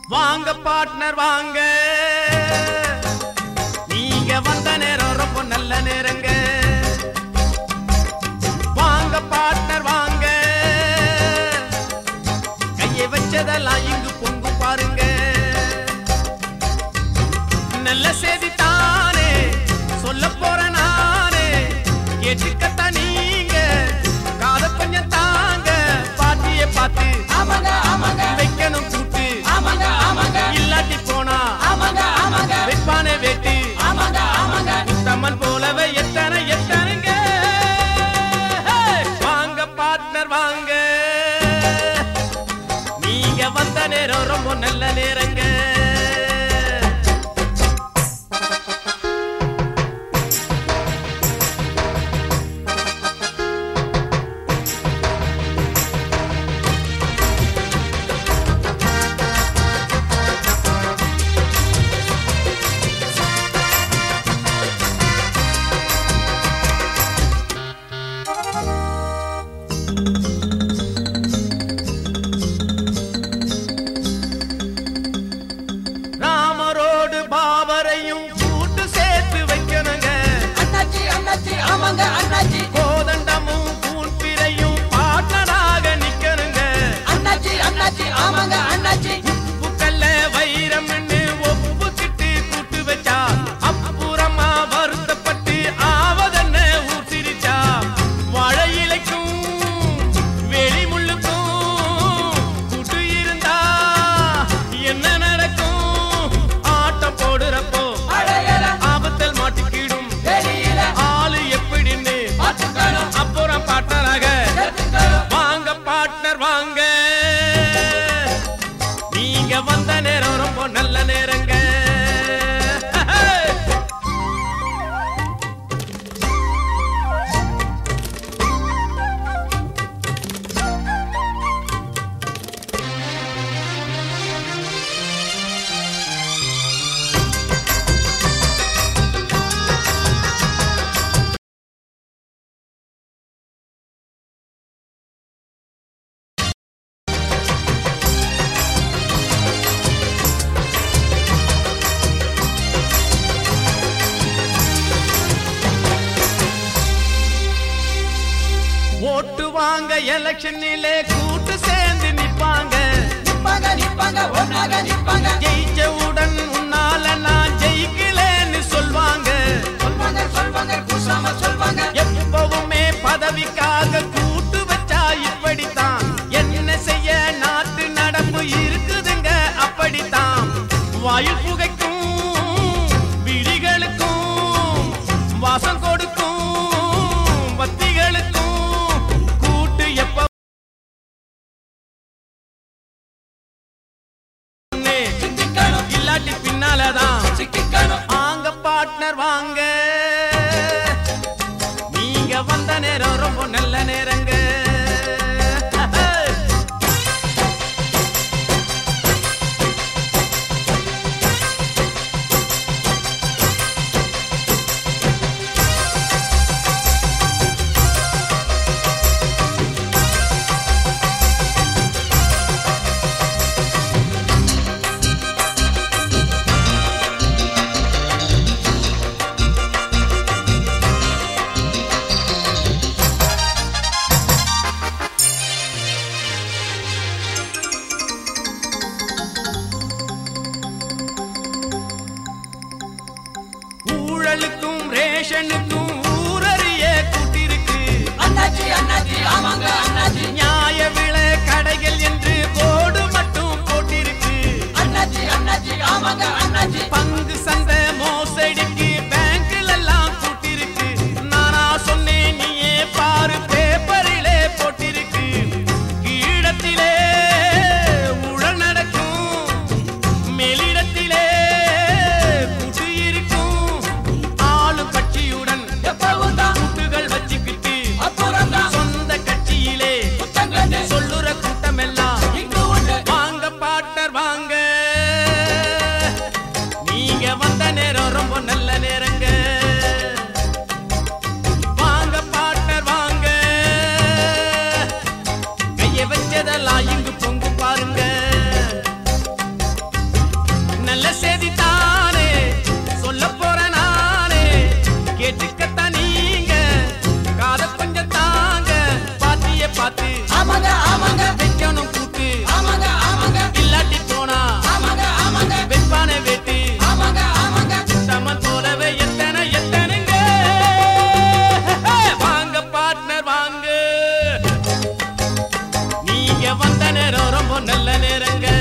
வாங்க பார்ட்னர் வாங்க நீங்க வந்த நேரம் ரொம்ப நல்ல நேரங்க வாங்க பார்ட்னர் வாங்க கையை வச்சதெல்லாம் இங்கு பொங்கு பாருங்க நல்ல செய்தி தானே சொல்ல போற நானே கேட்டுக்கத்தான் நீங்க காத கொஞ்சம் தாங்க பாட்டிய பார்த்து ஆமாங்க ஆமாங்க வைக்கணும் கூட்டு ஆமாங்க ஆமாங்க இல்லாட்டி போனா ஆமாங்க ஆமாங்க வெப்பான வேட்டு ஆமாங்க ஆமாங்க தம்மன் போலவே எத்தனை எத்தனைங்க வாங்க பார்ட்னர் வாங்க நீங்க வந்த நேரம் ரொம்ப நல்ல நேரங்க ராமரோடு பாபரையும் கூட்டு சேர்த்து வைக்கணுங்க அண்ணாச்சி அண்ணாச்சி ஆமாங்க அண்ணாச்சி கோதண்டமும் கூன்பிரையும் பார்ட்னராக நிக்கணுங்க அண்ணாச்சி அண்ணாச்சி ஆமாங்க அண்ணாச்சி உப்புக்கல்ல வைரம்னு ஒப்புக்கிட்டு கூட்டு வச்சா அப்புறமா வருத்தப்பட்டு ஆவதென்ன ஊர் சிரிச்சா வாழை இலைக்கும் வெளி முள்ளுக்கும் கூட்டு இருந்தா என்ன நடக்கும் ஆட்டம் போடுறப்போ அடையல ஆபத்தில் மாட்டிக்கிடும் வெளியில ஆளு எப்படின்னு பார்த்துக்கணும் அப்புறம் பாட்டராக கேட்டுக்கணும் வாங்க பார்ட்னர் வாங்க நீங்க வந்த நேரம் ரொம்ப நல்ல நேரங்க ஓட்டு வாங்க எலெக்ஷனிலே கூட்டு சேர்ந்து நிப்பாங்க நிப்பாங்க நிப்பாங்க ஒன்னாக நிப்பாங்க ஜெயிச்சவுடன் உன்னால நான் ஜெயிக்கலேன்னு சொல்வாங்க சொல்வாங்க சொல்வாங்க கூசாம சொல்வாங்க எப்பவுமே பதவிக்காக கூட்டு வச்சா இப்படித்தான் என்ன செய்ய நாட்டு நடப்பு இருக்குதுங்க அப்படித்தான் வாயு புகைக்கும் விழிகளுக்கும் வாசம் கொடுக்கும் பத்திகளுக்கும் கூட்டு எப்ப சிக்கிக்கணும் இல்லாட்டி பின்னாலதான் சிக்கிக்கணும் வாங்க பார்ட்னர் வாங்க நீங்க வந்த நேரம் ரொம்ப நல்ல நேரங்க நீங்க வந்த நேரம் ரொம்ப நல்ல நேரங்க